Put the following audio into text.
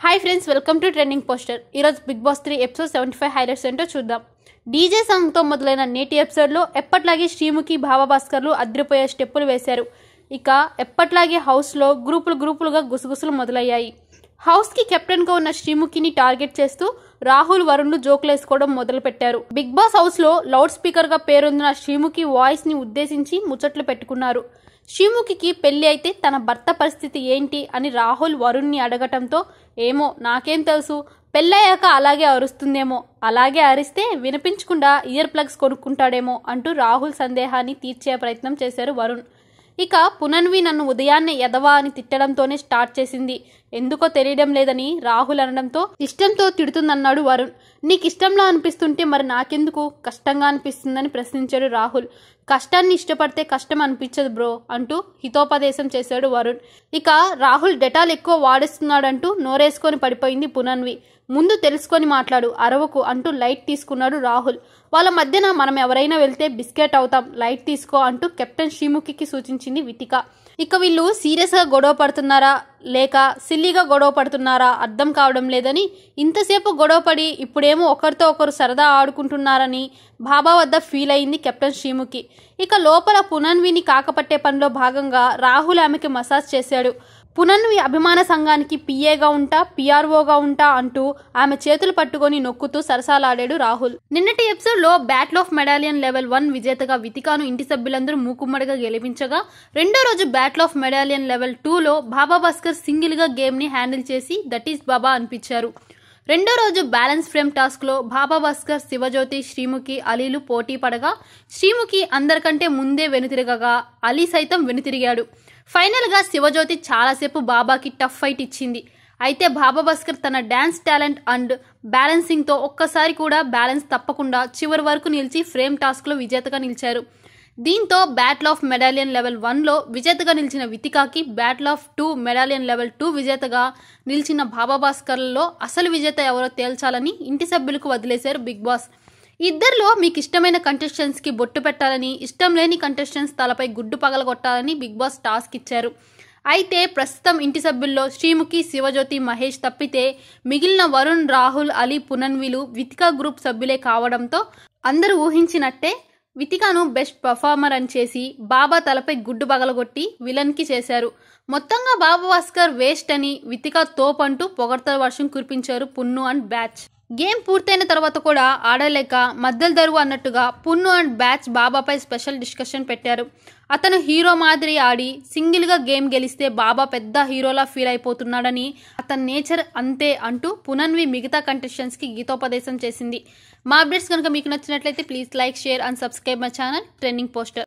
hi friends welcome to trending poster ఈరోజు Bigg Boss three episode seventy five highlights ఏంటో చూద్దాం DJ సాంగ్తో మొదలైన నేటి ఎపిసోడ్లో ఎప్పట్లాగే శ్రీముఖి భావభాస్కర్లు అద్రిపోయే స్టెప్పులు వేశారు ఇక ఎప్పట్లాగే హౌస్లో గ్రూపులు గ్రూపులుగా గుసగుసలు మొదలయ్యాయి హౌస్కి కెప్టెన్గా ఉన్న శ్రీముఖిని టార్గెట్ చేస్తూ రాహుల్ వరుణ్ జోకులు వేసుకోవడం మొదలుపెట్టారు బిగ్ బాస్ హౌస్లో లౌడ్ స్పీకర్గా పేరొందిన శ్రీముఖి వాయిస్ని ఉద్దేశించి ముచ్చట్లు పెట్టుకున్నారు శ్రీముఖికి పెళ్లి అయితే తన భర్త పరిస్థితి ఏంటి అని రాహుల్ వరుణ్ని అడగటంతో ఏమో నాకేం తెలుసు పెళ్ళయ్యాక అలాగే అరుస్తుందేమో అలాగే అరిస్తే వినిపించకుండా ఇయర్ ప్లగ్స్ కొనుక్కుంటాడేమో అంటూ రాహుల్ సందేహాన్ని తీర్చే ప్రయత్నం చేశారు వరుణ్ ఇక పునన్వి నన్ను ఉదయాన్నే ఎదవా అని తిట్టడంతోనే స్టార్ట్ చేసింది ఎందుకో తెలియడం లేదని రాహుల్ అనడంతో ఇష్టంతో తిడుతుందన్నాడు వరుణ్ నీకు ఇష్టంలా అనిపిస్తుంటే మరి నాకెందుకు కష్టంగా అనిపిస్తుందని ప్రశ్నించాడు రాహుల్ కష్టాన్ని ఇష్టపడితే కష్టం అనిపించదు బ్రో అంటూ హితోపదేశం చేశాడు వరుణ్ ఇక రాహుల్ డెటాల్ ఎక్కువ వాడేస్తున్నాడంటూ నోరేసుకొని పడిపోయింది పునన్వి ముందు తెలుసుకొని మాట్లాడు అరవకు అంటూ లైట్ తీసుకున్నాడు రాహుల్ వాళ్ళ మధ్యన మనం ఎవరైనా వెళ్తే బిస్కెట్ అవుతాం లైట్ తీసుకో అంటూ కెప్టెన్ శ్రీముఖికి సూచించింది వితిక ఇక వీళ్ళు సీరియస్గా గొడవ పడుతున్నారా లేక సిల్లీగా గొడవ పడుతున్నారా అర్థం కావడం లేదని ఇంతసేపు గొడవ పడి ఇప్పుడేమో ఒకరితో ఒకరు సరదా ఆడుకుంటున్నారని బాబా వద్ద ఫీల్ అయింది కెప్టెన్ శ్రీముఖి ఇక లోపల పునన్విని కాకపట్టే పనిలో భాగంగా రాహుల్ ఆమెకి మసాజ్ చేశాడు పునన్వి అభిమాన సంఘానికి పిఏగా ఉంటా పిఆర్ఓగా ఉంటా అంటూ ఆమె చేతులు పట్టుకొని నొక్కుతూ సరసాలాడాడు రాహుల్ నిన్నటి ఎపిసోడ్ లో battle of medallion level one విజేతగా వితికాను ఇంటి సభ్యులందరూ మూకుమ్మడిగా గెలిపించగా రెండో రోజు బ్యాటిల్ ఆఫ్ మెడాలియన్ లెవెల్ టూలో బాబా భాస్కర్ సింగిల్ గా గేమ్ ని హ్యాండిల్ చేసి దట్ ఈస్ బాబా అనిపించారు రెండో రోజు బ్యాలెన్స్ ఫ్రేమ్ టాస్క్లో బాబా భాస్కర్ శివజ్యోతి శ్రీముఖి అలీలు పోటీ పడగా శ్రీముఖి అందరికంటే ముందే వెనుతిరగగా అలీ సైతం వెనుతిరిగాడు ఫైనల్గా శివజ్యోతి చాలాసేపు బాబాకి టఫ్ ఫైట్ ఇచ్చింది అయితే బాబా భాస్కర్ తన డ్యాన్స్ టాలెంట్ అండ్ బ్యాలెన్సింగ్తో ఒక్కసారి కూడా బ్యాలెన్స్ తప్పకుండా చివరి వరకు నిలిచి ఫ్రేమ్ టాస్క్లో విజేతగా నిలిచారు దీంతో బ్యాటిల్ ఆఫ్ మెడాలియన్ లెవెల్ వన్లో విజేతగా నిలిచిన వితికాకి battle of two medallion level two విజేతగా నిలిచిన బాబా భాస్కర్లలో అసలు విజేత ఎవరో తేల్చాలని ఇంటి సభ్యులకు వదిలేశారు బిగ్ బాస్ ఇద్దరిలో మీకు ఇష్టమైన కంటెస్టెంట్స్కి బొట్టు పెట్టాలని ఇష్టం లేని కంటెస్టెంట్స్ తలపై గుడ్డు పగలగొట్టాలని బిగ్ బాస్ టాస్క్ ఇచ్చారు అయితే ప్రస్తుతం ఇంటి సభ్యుల్లో శ్రీముఖి శివజ్యోతి మహేష్ తప్పితే మిగిలిన వరుణ్ రాహుల్ అలీ పునన్విలు వితికా గ్రూప్ సభ్యులే కావడంతో అందరూ ఊహించినట్టే వితికాను బెస్ట్ పర్ఫార్మర్ అని చేసి బాబా తలపై గుడ్డు పగలగొట్టి విలన్కి చేశారు మొత్తంగా బాబా భాస్కర్ వేస్ట్ అని వితికా తోప్ అంటూ పొగడ్తల వర్షం కురిపించారు పున్ను అండ్ బ్యాచ్ గేమ్ పూర్తయిన తర్వాత కూడా ఆడలేక మద్దలు దరువు అన్నట్టుగా పున్ను అండ్ బ్యాచ్ బాబాపై స్పెషల్ డిస్కషన్ పెట్టారు అతను హీరో మాదిరి ఆడి సింగిల్గా గేమ్ గెలిస్తే బాబా పెద్ద హీరోలా ఫీల్ అయిపోతున్నాడని అతని నేచర్ అంతే అంటూ పునన్వి మిగతా కంటెస్టెంట్స్కి గీతోపదేశం చేసింది మా అప్డేట్స్ కనుక మీకు నచ్చినట్లయితే please like share and subscribe my channel trending poster